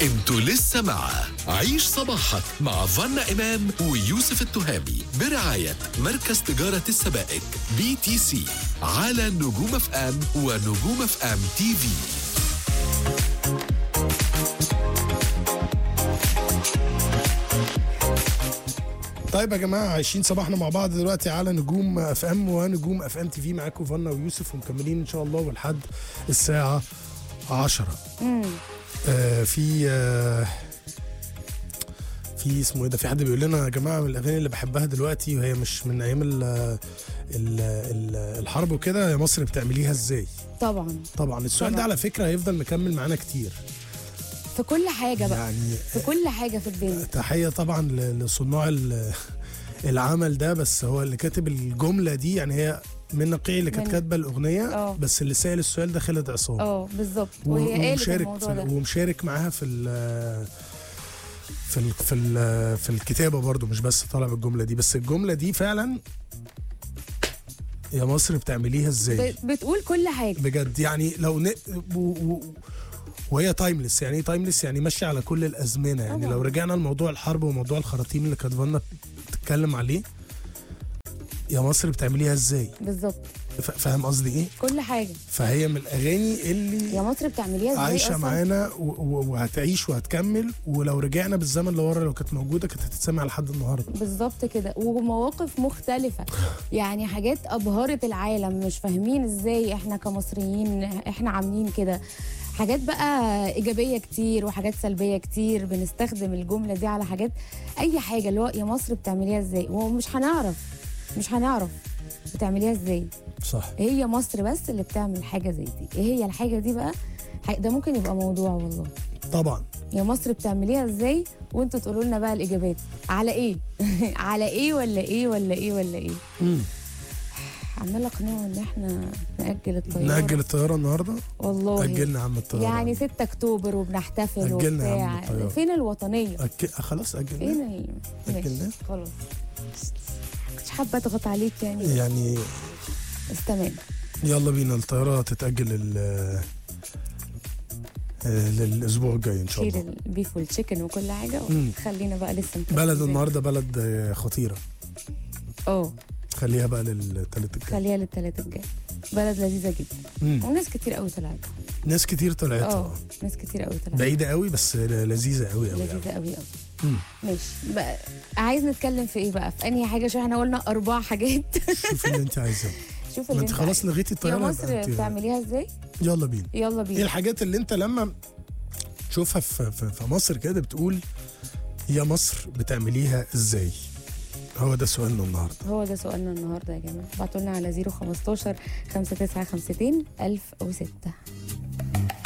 انتوا لسه مع عيش صباحك مع فنا إمام ويوسف التهامي برعاية مركز تجارة السبائك بي تي سي على نجوم اف ام ونجوم اف ام تي في طيب يا جماعه عايشين صباحنا مع بعض دلوقتي على نجوم اف ام ونجوم اف ام تي في معاكم فنا ويوسف ومكملين ان شاء الله لحد الساعه 10 آه في آه في اسمه ايه ده في حد بيقول لنا يا جماعه من الاغاني اللي بحبها دلوقتي وهي مش من ايام ال ال ال الحرب وكده يا مصر بتعمليها ازاي طبعا طبعا السؤال ده طبعاً. على فكره هيفضل مكمل معانا كتير في كل حاجه بقى يعني في كل حاجه في الدنيا تحيه طبعا ل- لصناع ال- العمل ده بس هو اللي كاتب الجمله دي يعني هي من نقيع اللي كانت من- كاتبه الاغنيه اه. بس اللي سال السؤال ده خالد عصام اه بالظبط و- وهي قالت ومشارك الموضوع في ده ومشارك معاها في ال في ال في ال في الكتابه برضو مش بس طالع بالجمله دي بس الجمله دي فعلا يا مصر بتعمليها ازاي ب- بتقول كل حاجه بجد يعني لو ن... و... و... وهي تايمليس يعني ايه تايمليس يعني ماشيه على كل الازمنه يعني طبعاً. لو رجعنا لموضوع الحرب وموضوع الخراطيم اللي كانت فانا بتتكلم عليه يا مصر بتعمليها ازاي بالظبط ف- فاهم قصدي ايه كل حاجه فهي من الاغاني اللي يا مصر بتعمليها ازاي عايشه اصلا معانا و- و- وهتعيش وهتكمل ولو رجعنا بالزمن لورا لو كانت موجوده كانت هتتسمع لحد النهارده بالظبط كده ومواقف مختلفة يعني حاجات أبهرت العالم مش فاهمين ازاي احنا كمصريين احنا عاملين كده حاجات بقى إيجابية كتير وحاجات سلبية كتير بنستخدم الجملة دي على حاجات أي حاجة اللي هو يا مصر بتعمليها ازاي ومش هنعرف مش هنعرف بتعمليها ازاي صح هي مصر بس اللي بتعمل حاجة زي دي ايه هي الحاجة دي بقى ح- ده ممكن يبقى موضوع والله طبعا يا مصر بتعمليها ازاي وانتوا تقولوا لنا بقى الاجابات على ايه على ايه ولا ايه ولا ايه ولا ايه مم. عماله اقنعه ان احنا ناجل الطياره نأجل الطياره النهارده والله أجلنا يا عم الطياره يعني 6 اكتوبر وبنحتفل أجلنا يا عم وبتاع الطيارة. فين الوطنيه أك... خلاص أجلنا فين ال... ماشي أجلناه؟ خلاص كنتش حابه اضغط عليك يعني يعني بس تمام يلا بينا الطيارة تتأجل ال آه، للأسبوع الجاي إن شاء شيل الله البيف والتشيكن وكل حاجه مم. وخلينا بقى لسه مكملين. بلد النهاردة بلد آه، خطيرة اه خليها بقى للتالت الجاي خليها للثلاث الجاي بلد لذيذه جدا مم. وناس كتير قوي طلعت ناس كتير طلعت اه آه. ناس كتير قوي طلعت بعيدة قوي بس لذيذة قوي قوي قوي لذيذة قوي قوي مم. ماشي بقى عايز نتكلم في ايه بقى في انهي حاجه عشان احنا قلنا اربع حاجات شوفي اللي أنت عايزاه شوف ما اللي أنت انت خلاص عايزه. لغيتي يا الطيارة يبقى مصر أنت- بتعمليها ازاي يلا بينا يلا إيه بينا الحاجات اللي أنت لما تشوفها في, في, في مصر كده بتقول يا مصر بتعمليها إزاي هو ده سؤالنا النهارده هو ده سؤالنا النهارده يا جماعه ابعتوا لنا على 015 5952 1006